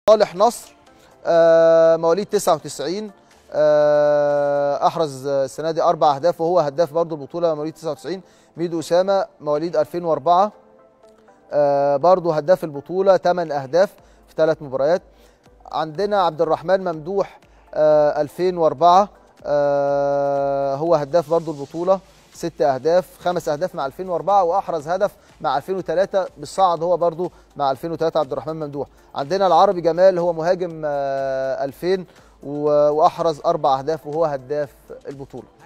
صالح نصر آه، مواليد 99 آه، احرز السنه دي اربع اهداف وهو هداف برضه البطوله مواليد 99 ميدو اسامه مواليد 2004 آه، برضه هداف البطوله 8 اهداف في ثلاث مباريات عندنا عبد الرحمن ممدوح آه، 2004 آه، هو هداف برضه البطوله ست اهداف خمس اهداف مع 2004 واحرز هدف مع 2003 بالصعد هو برضه مع 2003 عبد الرحمن ممدوح عندنا العربي جمال هو مهاجم آه، 2000 و- واحرز اربع اهداف وهو هداف البطوله